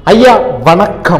അയ്യ വണക്കം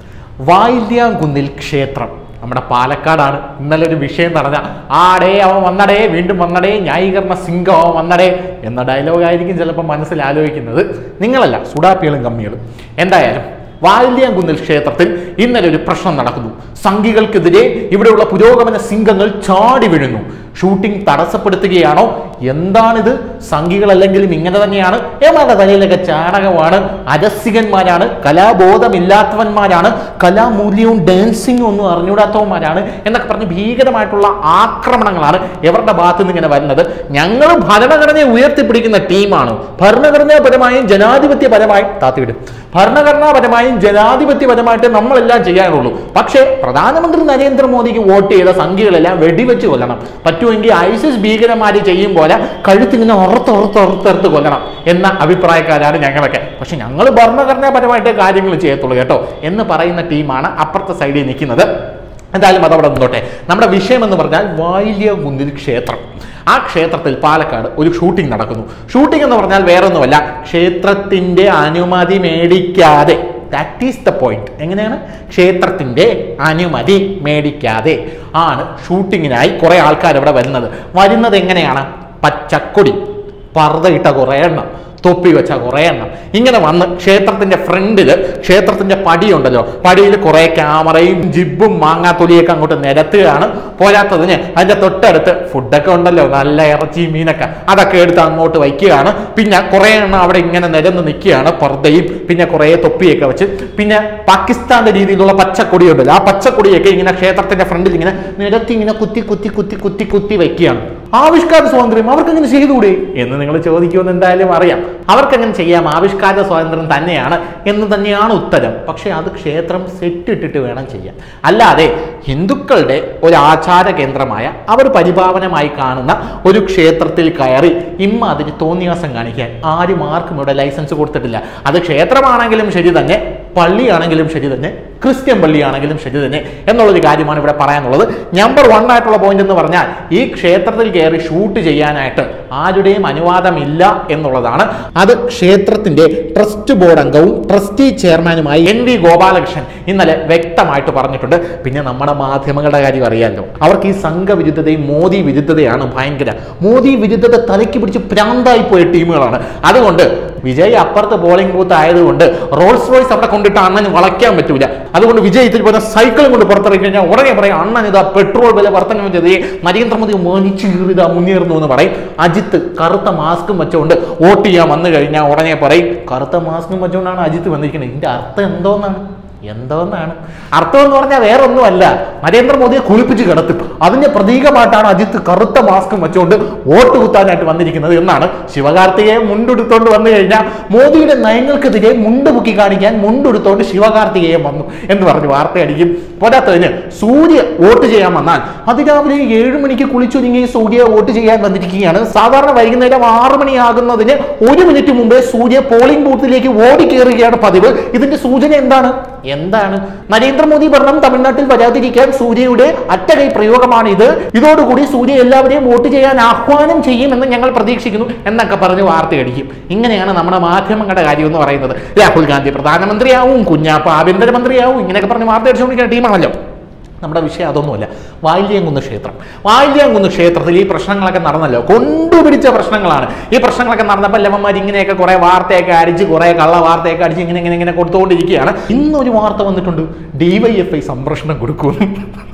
വായില്യാങ്കുന്നിൽ ക്ഷേത്രം നമ്മുടെ പാലക്കാടാണ് ഇന്നലെ ഒരു വിഷയം നടന്ന ആടേ അവൻ വന്നടേ വീണ്ടും വന്നടേ ന്യായീകരണ സിംഗം അവൻ വന്നടേ എന്ന ഡയലോഗായിരിക്കും ചിലപ്പോൾ മനസ്സിൽ ആലോചിക്കുന്നത് നിങ്ങളല്ല സുഡാപ്പികളും കമ്മികളും എന്തായാലും വാല്യാങ്കുന്നിൽ ക്ഷേത്രത്തിൽ ഇന്നലെ ഒരു പ്രശ്നം നടക്കുന്നു സംഘികൾക്കെതിരെ ഇവിടെയുള്ള പുരോഗമന സിംഗങ്ങൾ ചാടി വീഴുന്നു ഷൂട്ടിംഗ് തടസ്സപ്പെടുത്തുകയാണോ എന്താണിത് സംഘികളല്ലെങ്കിലും ഇങ്ങനെ തന്നെയാണ് എമാരുടെ തലയിലൊക്കെ ചാണകമാണ് അരസികന്മാരാണ് കലാബോധമില്ലാത്തവന്മാരാണ് കലാമൂല്യവും ഡാൻസിങ്ങും ഒന്നും അറിഞ്ഞൂടാത്തവന്മാരാണ് എന്നൊക്കെ പറഞ്ഞ് ഭീകരമായിട്ടുള്ള ആക്രമണങ്ങളാണ് എവരുടെ ഭാഗത്തു നിന്ന് ഇങ്ങനെ വരുന്നത് ഞങ്ങൾ ഭരണഘടനയെ ഉയർത്തിപ്പിടിക്കുന്ന ടീമാണ് ഭരണഘടനാപരമായും ജനാധിപത്യപരമായും താത്തിവിടും ഭരണഘടനാപരമായും ജനാധിപത്യപരമായിട്ട് നമ്മളെല്ലാം ചെയ്യാനുള്ളൂ പക്ഷേ പ്രധാനമന്ത്രി നരേന്ദ്രമോദിക്ക് വോട്ട് ചെയ്ത സംഖ്യകളെല്ലാം വെടിവെച്ച് കൊല്ലണം പറ്റുമെങ്കിൽ ഐസിസ് ഭീകരന്മാര് ചെയ്യും പോലെ കഴുത്തിങ്ങനെ ഉറത്ത് ഉറത്ത് ഉറത്തെടുത്ത് കൊല്ലണം എന്ന അഭിപ്രായക്കാരാണ് ഞങ്ങളൊക്കെ പക്ഷെ ഞങ്ങൾ ഭരണഘടനാപരമായിട്ട് കാര്യങ്ങൾ ചെയ്യത്തുള്ളൂ കേട്ടോ എന്ന് പറയുന്ന ടീമാണ് അപ്പുറത്തെ സൈഡിൽ നിൽക്കുന്നത് എന്തായാലും അതവിടെ നിന്നോട്ടെ നമ്മുടെ വിഷയം എന്ന് പറഞ്ഞാൽ വാല്യകുന്നിൽ ക്ഷേത്രം ആ ക്ഷേത്രത്തിൽ പാലക്കാട് ഒരു ഷൂട്ടിംഗ് നടക്കുന്നു ഷൂട്ടിംഗ് എന്ന് പറഞ്ഞാൽ വേറൊന്നുമല്ല ക്ഷേത്രത്തിന്റെ അനുമതി മേടിക്കാതെ ദാറ്റ് ഈസ് ദ പോയിന്റ് എങ്ങനെയാണ് ക്ഷേത്രത്തിന്റെ അനുമതി മേടിക്കാതെ ആണ് ഷൂട്ടിങ്ങിനായി കുറെ ആൾക്കാർ ഇവിടെ വരുന്നത് വരുന്നത് എങ്ങനെയാണ് പച്ചക്കൊടി പർദ്ദയിട്ട കുറേ എണ്ണം തൊപ്പി വെച്ച കുറേ എണ്ണം ഇങ്ങനെ വന്ന് ക്ഷേത്രത്തിന്റെ ഫ്രണ്ടിൽ ക്ഷേത്രത്തിന്റെ പടിയുണ്ടല്ലോ പടിയിൽ കുറെ ക്യാമറയും ജിബും മാങ്ങാത്തൊലിയൊക്കെ അങ്ങോട്ട് നിരത്തുകയാണ് പോരാത്തതിന് അതിന്റെ തൊട്ടടുത്ത് ഫുഡൊക്കെ ഉണ്ടല്ലോ നല്ല ഇറച്ചി മീനൊക്കെ അതൊക്കെ എടുത്ത് അങ്ങോട്ട് വയ്ക്കുകയാണ് പിന്നെ കുറെ എണ്ണം അവിടെ ഇങ്ങനെ നിരന്ന് നിൽക്കുകയാണ് പർദ്ദയും പിന്നെ കുറെ തൊപ്പിയൊക്കെ വെച്ച് പിന്നെ പാകിസ്ഥാന്റെ രീതിയിലുള്ള പച്ചക്കൊടി ഉണ്ടല്ലോ ആ പച്ചക്കൊടിയൊക്കെ ഇങ്ങനെ ക്ഷേത്രത്തിന്റെ ഫ്രണ്ടിൽ ഇങ്ങനെ നിരത്തി ഇങ്ങനെ കുത്തി കുത്തി കുത്തി കുത്തി കുത്തി വെക്കുകയാണ് ആവിഷ്കാര സ്വാതന്ത്ര്യം അവർക്ക് അങ്ങനെ ചെയ്തുകൂടെ എന്ന് നിങ്ങൾ ചോദിക്കുമെന്ന് എന്തായാലും അറിയാം അവർക്കങ്ങനെ ചെയ്യാം ആവിഷ്കാര സ്വാതന്ത്ര്യം തന്നെയാണ് എന്ന് തന്നെയാണ് ഉത്തരം പക്ഷേ അത് ക്ഷേത്രം സെറ്റ് ഇട്ടിട്ട് വേണം ചെയ്യാൻ അല്ലാതെ ഹിന്ദുക്കളുടെ ഒരു ആചാര കേന്ദ്രമായ അവർ പരിപാവനമായി കാണുന്ന ഒരു ക്ഷേത്രത്തിൽ കയറി ഇമ്മ അതിന് തോന്നിയാസം കാണിക്കാൻ ആരും ആർക്കും ഇവിടെ ലൈസൻസ് കൊടുത്തിട്ടില്ല അത് ക്ഷേത്രമാണെങ്കിലും ശരി തന്നെ പള്ളിയാണെങ്കിലും ശരി തന്നെ ക്രിസ്ത്യൻ പള്ളിയാണെങ്കിലും ശരി തന്നെ എന്നുള്ളൊരു കാര്യമാണ് ഇവിടെ പറയാനുള്ളത് നമ്പർ വൺ ആയിട്ടുള്ള പോയിന്റ് എന്ന് പറഞ്ഞാൽ ഈ ക്ഷേത്രത്തിൽ കയറി ഷൂട്ട് ചെയ്യാനായിട്ട് ആരുടെയും അനുവാദമില്ല എന്നുള്ളതാണ് അത് ക്ഷേത്രത്തിന്റെ ട്രസ്റ്റ് ബോർഡ് അംഗവും ട്രസ്റ്റി ചെയർമാനുമായി എൻ വി ഗോപാലകൃഷ്ണൻ ഇന്നലെ വ്യക്തമായിട്ട് പറഞ്ഞിട്ടുണ്ട് പിന്നെ നമ്മുടെ മാധ്യമങ്ങളുടെ കാര്യം അറിയാമല്ലോ അവർക്ക് ഈ സംഘവിരുദ്ധതയും മോദി വിരുദ്ധതയാണ് ഭയങ്കര മോദി വിരുദ്ധത തലയ്ക്ക് പിടിച്ച് പ്രാന്തായി പോയ ടീമുകളാണ് അതുകൊണ്ട് വിജയ് അപ്പുറത്ത് പോളിംഗ് ബൂത്ത് ആയതുകൊണ്ട് റോൾസ് റോയ്സ് അവിടെ കൊണ്ടിട്ട് അണ്ണന് വളയ്ക്കാൻ പറ്റൂല അതുകൊണ്ട് വിജയ് ഇതിൽ പോലെ സൈക്കിളും കൊണ്ട് പുറത്തിറങ്ങി കഴിഞ്ഞാൽ ഉടനെ പറയും അണ്ണൻ ഇതാ പെട്രോൾ വില വർധനം ചെയ്തേ നരേന്ദ്രമോദി മാനിച്ചു കീറിതാ മുന്നേറുന്നു എന്ന് പറയും അജിത്ത് കറുത്ത മാസ്കും വെച്ചുകൊണ്ട് വോട്ട് ചെയ്യാൻ വന്നു കഴിഞ്ഞാൽ ഉടനെ പറയും കറുത്ത മാസ്കും വെച്ചുകൊണ്ടാണ് അജിത്ത് വന്നിരിക്കുന്നത് ഇതിന്റെ അർത്ഥം എന്തോന്നാണ് എന്തോന്നാണ് അർത്ഥം എന്ന് പറഞ്ഞാൽ വേറെ ഒന്നുമല്ല നരേന്ദ്രമോദിയെ കുളിപ്പിച്ച് കിടത്തും അതിന്റെ പ്രതീകമായിട്ടാണ് അജിത്ത് കറുത്ത മാസ്കും വെച്ചുകൊണ്ട് വോട്ട് കുത്താനായിട്ട് വന്നിരിക്കുന്നത് എന്നാണ് ശിവകാർത്തികയെ മുണ്ടെടുത്തോണ്ട് വന്നു കഴിഞ്ഞാൽ മോദിയുടെ നയങ്ങൾക്കെതിരെ മുണ്ട് പൊക്കി കാണിക്കാൻ മുണ്ടെടുത്തോണ്ട് ശിവകാർത്തികേയൻ വന്നു എന്ന് പറഞ്ഞ് വാർത്ത അടിക്കും പോരാത്തതിന് സൂര്യ വോട്ട് ചെയ്യാൻ വന്നാൽ അതിരാവിലെ ഏഴ് മണിക്ക് കുളിച്ചൊരുങ്ങി സൂര്യ വോട്ട് ചെയ്യാൻ വന്നിരിക്കുകയാണ് സാധാരണ വൈകുന്നേരം ആറ് മണിയാകുന്നതിന് ഒരു മിനിറ്റ് മുമ്പേ സൂര്യ പോളിംഗ് ബൂത്തിലേക്ക് ഓടി കയറുകയാണ് പതിവ് ഇതിന്റെ സൂചന എന്താണ് എന്താണ് നരേന്ദ്രമോദി ഭരണം തമിഴ്നാട്ടിൽ വരാതിരിക്കാൻ സൂര്യയുടെ അറ്റകൈ പ്രയോഗമാണ് ഇത് ഇതോടുകൂടി സൂര്യ എല്ലാവരെയും വോട്ട് ചെയ്യാൻ ആഹ്വാനം ചെയ്യുമെന്ന് ഞങ്ങൾ പ്രതീക്ഷിക്കുന്നു എന്നൊക്കെ പറഞ്ഞ് വാർത്തയടിക്കും ഇങ്ങനെയാണ് നമ്മുടെ മാധ്യമങ്ങളുടെ കാര്യം എന്ന് പറയുന്നത് രാഹുൽ ഗാന്ധി പ്രധാനമന്ത്രിയാവും കുഞ്ഞാപ്പ ആഭ്യന്തരമന്ത്രിയാവും ഇങ്ങനെയൊക്കെ പറഞ്ഞ് വാർത്ത അടിച്ചുകൊണ്ടിരിക്കുന്ന ടീമാണല്ലോ നമ്മുടെ വിഷയം അതൊന്നുമല്ല വാല്യംകുന്ന് ക്ഷേത്രം വാല്യംകുന്ന് ക്ഷേത്രത്തിൽ ഈ പ്രശ്നങ്ങളൊക്കെ നടന്നല്ലോ കൊണ്ടുപിടിച്ച പ്രശ്നങ്ങളാണ് ഈ പ്രശ്നങ്ങളൊക്കെ നടന്നപ്പോൾ ലവന്മാർ ഇങ്ങനെയൊക്കെ കുറെ വാർത്തയൊക്കെ അടിച്ച് കുറെ കള്ള വാർത്തയൊക്കെ അടിച്ച് ഇങ്ങനെ ഇങ്ങനെ ഇങ്ങനെ കൊടുത്തുകൊണ്ടിരിക്കുകയാണ് ഇന്നൊരു വാർത്ത വന്നിട്ടുണ്ട് ഡിവൈഎഫ്ഐ സംരക്ഷണം കൊടുക്കുമെന്ന്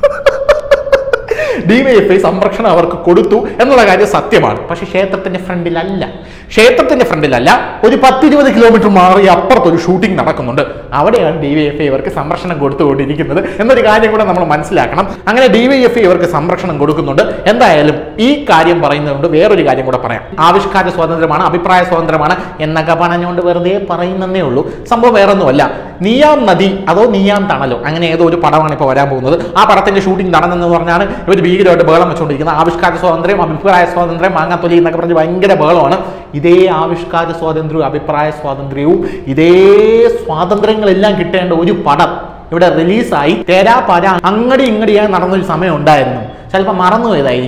ഡിവൈഎഫ്ഐ സംരക്ഷണം അവർക്ക് കൊടുത്തു എന്നുള്ള കാര്യം സത്യമാണ് പക്ഷെ ക്ഷേത്രത്തിന്റെ ഫ്രണ്ടിലല്ല ക്ഷേത്രത്തിന്റെ ഫ്രണ്ടിലല്ല ഒരു പത്തിരുപത് കിലോമീറ്റർ മാറി അപ്പുറത്ത് ഒരു ഷൂട്ടിംഗ് നടക്കുന്നുണ്ട് അവിടെയാണ് ഡിവൈഎഫ്ഐ ഇവർക്ക് സംരക്ഷണം കൊടുത്തുകൊണ്ടിരിക്കുന്നത് എന്നൊരു കാര്യം കൂടെ നമ്മൾ മനസ്സിലാക്കണം അങ്ങനെ ഡിവൈഎഫ്ഐ ഇവർക്ക് സംരക്ഷണം കൊടുക്കുന്നുണ്ട് എന്തായാലും ഈ കാര്യം പറയുന്നതുകൊണ്ട് വേറൊരു കാര്യം കൂടെ പറയാം ആവിഷ്കാര സ്വാതന്ത്ര്യമാണ് അഭിപ്രായ സ്വാതന്ത്ര്യമാണ് എന്നൊക്കെ പറഞ്ഞുകൊണ്ട് വെറുതെ പറയുന്നതേ ഉള്ളൂ സംഭവം വേറൊന്നുമല്ല നീയാം നദി അതോ നീയാം തണലോ അങ്ങനെ ഏതോ ഒരു പടമാണ് ഇപ്പോൾ വരാൻ പോകുന്നത് ആ പടത്തിന്റെ ഷൂട്ടിംഗ് നടന്നെന്ന് പറഞ്ഞാണ് ഇവർ ഭീകരമായിട്ട് ബഹളം വെച്ചുകൊണ്ടിരിക്കുന്നത് ആവിഷ്കാര സ്വാതന്ത്ര്യം അഭിപ്രായ സ്വാതന്ത്ര്യം മാങ്ങാത്തൊലി എന്നൊക്കെ പറഞ്ഞ് ഭയങ്കര ബഹളമാണ് ഇതേ ആവിഷ്കാര സ്വാതന്ത്ര്യവും അഭിപ്രായ സ്വാതന്ത്ര്യവും ഇതേ സ്വാതന്ത്ര്യങ്ങളെല്ലാം കിട്ടേണ്ട ഒരു പടം ഇവിടെ റിലീസായി തേരാ പര അങ്ങടി ഇങ്ങടിയായി നടന്നൊരു സമയം ഉണ്ടായിരുന്നു ചിലപ്പോൾ മറന്നുപോയതായിരിക്കും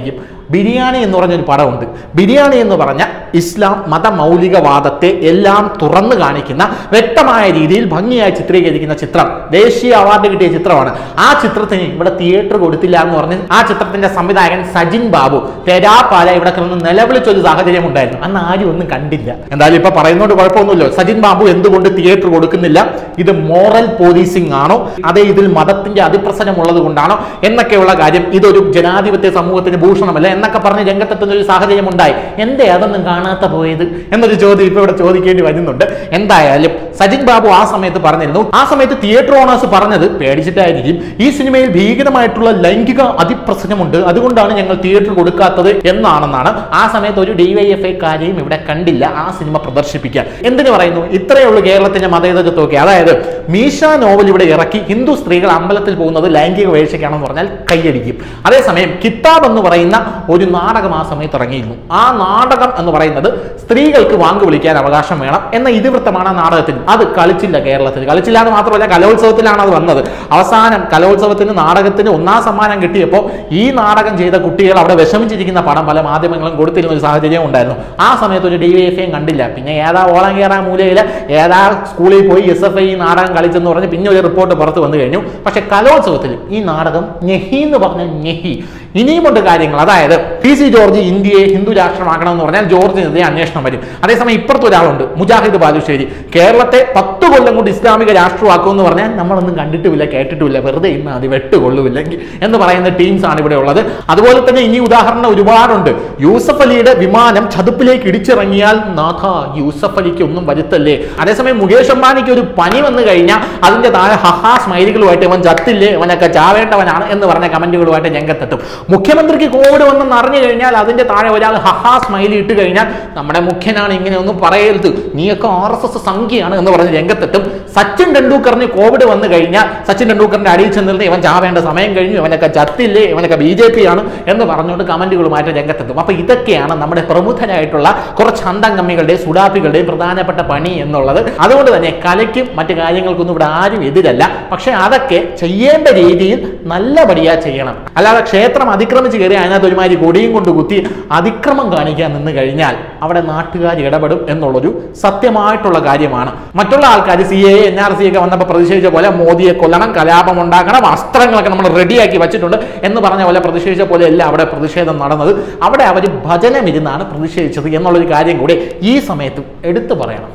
ബിരിയാണി എന്ന് പറഞ്ഞൊരു പടമുണ്ട് ബിരിയാണി എന്ന് പറഞ്ഞ ഇസ്ലാം മതമൗലികവാദത്തെ എല്ലാം തുറന്നു കാണിക്കുന്ന വ്യക്തമായ രീതിയിൽ ഭംഗിയായി ചിത്രീകരിക്കുന്ന ചിത്രം ദേശീയ അവാർഡ് കിട്ടിയ ചിത്രമാണ് ആ ചിത്രത്തിന് ഇവിടെ തിയേറ്റർ കൊടുത്തില്ല എന്ന് പറഞ്ഞ് ആ ചിത്രത്തിന്റെ സംവിധായകൻ സജിൻ ബാബു തെരാപ്പാല ഇവിടെ കിടന്ന് നിലവിളിച്ചൊരു സാഹചര്യം ഉണ്ടായിരുന്നു അന്ന് ആരും ഒന്നും കണ്ടില്ല എന്തായാലും ഇപ്പൊ പറയുന്നോണ്ട് കുഴപ്പമൊന്നുമില്ലോ സജിൻ ബാബു എന്തുകൊണ്ട് തിയേറ്റർ കൊടുക്കുന്നില്ല ഇത് മോറൽ പോലീസിംഗ് ആണോ അതേ ഇതിൽ മതത്തിന്റെ അതിപ്രസരം ഉള്ളത് കൊണ്ടാണോ എന്നൊക്കെയുള്ള കാര്യം ഇതൊരു ജനാധിപത്യ സമൂഹത്തിന് ഭൂഷണമല്ല എന്നൊക്കെ പറഞ്ഞ് രംഗത്തെത്തുന്ന ഒരു സാഹചര്യം ഉണ്ടായി എന്തേ അതൊന്നും കാണാത്ത പോയത് എന്നൊരു ചോദ്യം ഇപ്പൊ ഇവിടെ ചോദിക്കേണ്ടി വരുന്നുണ്ട് എന്തായാലും സജിൻ ബാബു ആ സമയത്ത് പറഞ്ഞിരുന്നു ആ സമയത്ത് തിയേറ്റർ ഓണേഴ്സ് പറഞ്ഞത് പേടിച്ചിട്ടായിരിക്കും ഈ സിനിമയിൽ ഭീകരമായിട്ടുള്ള ലൈംഗിക അതിപ്രസരമുണ്ട് അതുകൊണ്ടാണ് ഞങ്ങൾ തിയേറ്റർ കൊടുക്കാത്തത് എന്നാണെന്നാണ് ആ സമയത്ത് ഒരു ഡിവൈഎഫ്ഐ കാര്യം ഇവിടെ കണ്ടില്ല ആ സിനിമ പ്രദർശിപ്പിക്കാൻ എന്തിനു പറയുന്നു ഇത്രയേ ഉള്ളൂ കേരളത്തിന്റെ മതേതരത്വമൊക്കെ അതായത് മീശ നോവൽ ഇവിടെ ഇറക്കി ഹിന്ദു സ്ത്രീകൾ അമ്പലത്തിൽ പോകുന്നത് ലൈംഗിക വീഴ്ചയ്ക്കാണെന്ന് പറഞ്ഞാൽ കൈയടിക്കും അതേസമയം കിതാബ് എന്ന് പറയുന്ന ഒരു നാടകം ആ സമയത്ത് ഇറങ്ങിയിരുന്നു ആ നാടകം എന്ന് പറയുന്നത് സ്ത്രീകൾക്ക് വാങ്ക് വിളിക്കാൻ അവകാശം വേണം എന്ന ഇതിവൃത്തമാണ് ആ നാടകത്തിന് അത് കളിച്ചില്ല കേരളത്തിൽ കളിച്ചില്ല എന്ന് മാത്രമല്ല കലോത്സവത്തിലാണ് അത് വന്നത് അവസാനം കലോത്സവത്തിന് നാടകത്തിന് ഒന്നാം സമ്മാനം കിട്ടിയപ്പോൾ ഈ നാടകം ചെയ്ത കുട്ടികൾ അവിടെ വിഷമിച്ചിരിക്കുന്ന പടം പല മാധ്യമങ്ങളും കൊടുത്തിരുന്ന ഒരു സാഹചര്യം ഉണ്ടായിരുന്നു ആ സമയത്ത് ഒരു ഡി വൈ എഫ് കണ്ടില്ല പിന്നെ ഏതാ ഓളം കയറാൻ മൂലയിൽ ഏതാ സ്കൂളിൽ പോയി എസ് എഫ് ഐ നാടകം കളിച്ചെന്ന് പറഞ്ഞ് പിന്നെ ഒരു റിപ്പോർട്ട് പുറത്ത് വന്നു കഴിഞ്ഞു പക്ഷെ കലോത്സവത്തിൽ ഈ നാടകം ഞെഹി എന്ന് പറഞ്ഞ ഞെഹി ഇനിയുമുണ്ട് കാര്യങ്ങൾ അതായത് പി സി ജോർജ് ഇന്ത്യയെ ഹിന്ദു രാഷ്ട്രമാക്കണം എന്ന് പറഞ്ഞാൽ ജോർജിനെതിരെ അന്വേഷണം വരും അതേസമയം ഇപ്പുറത്ത് ഒരാളുണ്ട് മുജാഹിദ് ബാലുശ്ശേരി കേരളത്തെ പത്ത് കൊല്ലം കൊണ്ട് ഇസ്ലാമിക രാഷ്ട്രമാക്കും എന്ന് പറഞ്ഞാൽ നമ്മളൊന്നും കണ്ടിട്ടുമില്ല കേട്ടിട്ടുമില്ല വെറുതെ ഇന്ന് അത് വെട്ടുകൊള്ളുമില്ലെങ്കിൽ എന്ന് പറയുന്ന ടീംസ് ആണ് ഇവിടെ ഉള്ളത് അതുപോലെ തന്നെ ഇനി ഉദാഹരണം ഒരുപാടുണ്ട് യൂസഫ് അലിയുടെ വിമാനം ചതുപ്പിലേക്ക് ഇടിച്ചിറങ്ങിയാൽ നാഥ യൂസഫ് അലിക്ക് ഒന്നും വരുത്തല്ലേ അതേസമയം മുകേഷ് അംബാനിക്ക് ഒരു പനി വന്നു കഴിഞ്ഞാൽ അതിന്റെ താഴെ ഹഹാ സ്മൈലികളുമായിട്ട് ഇവൻ ചത്തില്ലേ അവനൊക്കെ ചാവേണ്ടവനാണ് എന്ന് പറഞ്ഞ കമന്റുകളുമായിട്ട് രംഗത്തെത്തും മുഖ്യമന്ത്രിക്ക് കോവിഡ് വന്നെന്ന് അറിഞ്ഞു കഴിഞ്ഞാൽ അതിന്റെ താഴെ ഒരാൾ ഹഹാ സ്മൈലി ഇട്ട് കഴിഞ്ഞാൽ നമ്മുടെ മുഖ്യനാണ് ഇങ്ങനെ ഒന്നും പറയരുത് നീയൊക്കെ ആർ എസ് എസ് സംഖ്യയാണ് എന്ന് പറഞ്ഞ് രംഗത്തെത്തും സച്ചിൻ ടെണ്ടുൽക്കറിന് കോവിഡ് വന്നു കഴിഞ്ഞാൽ സച്ചിൻ ടെണ്ടുൽക്കറിന്റെ അടിയിൽ ചെന്നിരുന്ന് ഇവൻ ചാവേണ്ട സമയം കഴിഞ്ഞു ഇവനൊക്കെ ചത്തില്ലേ ഇവനൊക്കെ ബി ജെ പി ആണ് എന്ന് പറഞ്ഞുകൊണ്ട് കമന്റുകളുമായിട്ട് രംഗത്തെത്തും അപ്പൊ ഇതൊക്കെയാണ് നമ്മുടെ പ്രമുഖരായിട്ടുള്ള കുറച്ച് അന്തംഗമ്മികളുടെയും സുഡാപ്പികളുടെയും പ്രധാനപ്പെട്ട പണി എന്നുള്ളത് അതുകൊണ്ട് തന്നെ കലയ്ക്കും മറ്റു കാര്യങ്ങൾക്കൊന്നും ഇവിടെ ആരും എതിരല്ല പക്ഷെ അതൊക്കെ ചെയ്യേണ്ട രീതിയിൽ നല്ലപടിയാ ചെയ്യണം അല്ലാതെ ക്ഷേത്രം അതിക്രമിച്ച് കയറി അതിനകത്ത് ഒരുമാതിരി കൊടിയും കൊണ്ട് കുത്തി അതിക്രമം കാണിക്കാൻ നിന്ന് കഴിഞ്ഞാൽ അവിടെ നാട്ടുകാർ ഇടപെടും എന്നുള്ളൊരു സത്യമായിട്ടുള്ള കാര്യമാണ് മറ്റുള്ള ആൾക്കാർ C A N R C ഒക്കെ വന്നപ്പോൾ പ്രതിഷേധിച്ച പോലെ മോദിയെ കൊല്ലണം കലാപം ഉണ്ടാക്കണം അസ്ത്രങ്ങളൊക്കെ നമ്മൾ റെഡിയാക്കി വെച്ചിട്ടുണ്ട് എന്ന് പറഞ്ഞ പോലെ പ്രതിഷേധിച്ച പോലെ അല്ല അവിടെ പ്രതിഷേധം നടന്നത് അവിടെ അവർ ഭജനമിരുന്നാണ് പ്രതിഷേധിച്ചത് എന്നുള്ളൊരു കാര്യം കൂടി ഈ സമയത്തും എടുത്തു പറയണം